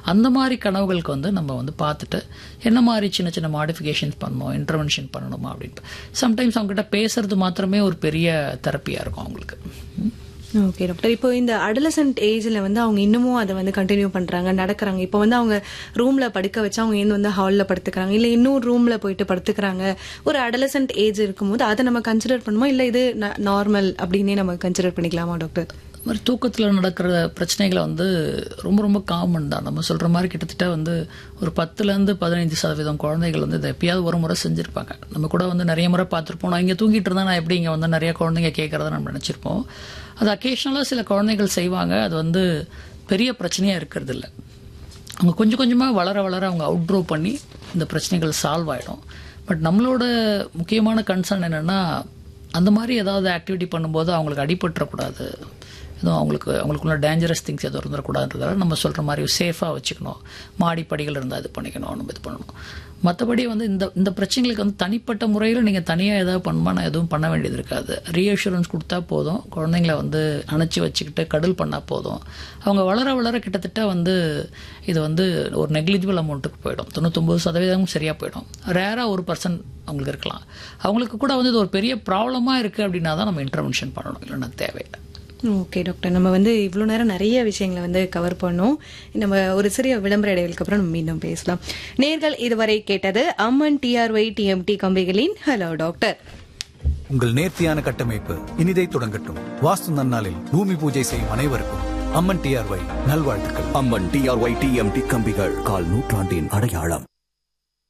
அந்த மாதிரி கனவுகளுக்கு வந்து நம்ம வந்து பார்த்துட்டு என்ன மாதிரி சின்ன சின்ன மாடிஃபிகேஷன்ஸ் பண்ணணும் இன்டர்வென்ஷன் பண்ணணுமா அப்படின்ட்டு சம்டைம்ஸ் அவங்ககிட்ட பேசுறது மாத்திரமே ஒரு பெரிய தெரப்பியாக இருக்கும் அவங்களுக்கு ம். ஓகே டாக்டர் இப்போ இந்த அடலசன்ட் ஏஜ்ல வந்து அவங்க இன்னமும் அதை வந்து கண்டினியூ பண்றாங்க நடக்கிறாங்க இப்போ வந்து அவங்க ரூம்ல படுக்க வச்சு அவங்க ஏன் வந்து ஹால்ல படுத்துக்கிறாங்க இல்ல இன்னொரு ரூம்ல போயிட்டு படுத்துக்கிறாங்க ஒரு அடலசன்ட் ஏஜ் இருக்கும்போது அதை நம்ம கன்சிடர் பண்ணுமா இல்ல இது நார்மல் அப்படின்னே நம்ம கன்சிடர் பண்ணிக்கலாமா டாக்டர் இந்த மாதிரி தூக்கத்தில் நடக்கிற பிரச்சனைகளை வந்து ரொம்ப ரொம்ப காமன் தான் நம்ம சொல்கிற மாதிரி கிட்டத்தட்ட வந்து ஒரு பத்துலேருந்து பதினைஞ்சு சதவீதம் குழந்தைகள் வந்து இதை எப்பயாவது ஒரு முறை செஞ்சுருப்பாங்க நம்ம கூட வந்து நிறைய முறை பார்த்துருப்போம் நான் இங்கே தூங்கிட்டு இருந்தா நான் எப்படி இங்கே வந்து நிறைய குழந்தைங்க கேட்குறத நம்ம நினச்சிருப்போம் அது அக்கேஷனலாக சில குழந்தைகள் செய்வாங்க அது வந்து பெரிய பிரச்சனையாக இருக்கிறது இல்லை அவங்க கொஞ்சம் கொஞ்சமாக வளர வளர அவங்க அவுட்ரோ பண்ணி இந்த பிரச்சனைகள் சால்வ் ஆகிடும் பட் நம்மளோட முக்கியமான கன்சர்ன் என்னென்னா அந்த மாதிரி ஏதாவது ஆக்டிவிட்டி பண்ணும்போது அவங்களுக்கு அடிபட்டுறக்கூடாது எதுவும் அவங்களுக்கு அவங்களுக்குள்ள டேஞ்சரஸ் திங்ஸ் எதுவும் இருந்துடக்கூடாதுன்றதால நம்ம சொல்கிற மாதிரி சேஃபாக வச்சுக்கணும் மாடிப்படிகள் இருந்தால் இது பண்ணிக்கணும் நம்ம இது பண்ணணும் மற்றபடி வந்து இந்த இந்த பிரச்சனைகளுக்கு வந்து தனிப்பட்ட முறையில் நீங்கள் தனியாக ஏதாவது பண்ணுமா நான் எதுவும் பண்ண வேண்டியது இருக்காது ரீஅஷூரன்ஸ் கொடுத்தா போதும் குழந்தைங்கள வந்து அணைச்சி வச்சுக்கிட்டு கடல் பண்ணால் போதும் அவங்க வளர வளர கிட்டத்தட்ட வந்து இது வந்து ஒரு நெக்லிஜிபிள் அமௌண்ட்டுக்கு போயிடும் தொண்ணூத்தொம்பது சதவீதம் சரியாக போயிடும் ரேராக ஒரு பர்சன்ட் அவங்களுக்கு இருக்கலாம் அவங்களுக்கு கூட வந்து இது ஒரு பெரிய ப்ராப்ளமாக இருக்குது அப்படின்னா தான் நம்ம இன்டர்வென்ஷன் பண்ணணும் இல்லைன்னா தேவையில்லை ஓகே டாக்டர் நம்ம வந்து இவ்வளோ நேரம் நிறைய விஷயங்களை வந்து கவர் பண்ணோம் நம்ம ஒரு சிறிய விளம்பர இடைவெளிக்கு அப்புறம் நம்ம மீண்டும் பேசலாம் நேர்கள் இதுவரை கேட்டது அம்மன் டிஆர்ஒய் டிஎம்டி கம்பிகளின் ஹலோ டாக்டர் உங்கள் நேர்த்தியான கட்டமைப்பு இனிதை தொடங்கட்டும் வாஸ்து நன்னாளில் பூமி பூஜை செய்யும் அனைவருக்கும் அம்மன் டிஆர்ஒய் நல்வாழ்த்துக்கள் அம்மன் டிஆர்ஒய் டிஎம்டி கம்பிகள் கால் நூற்றாண்டின் அடையாளம்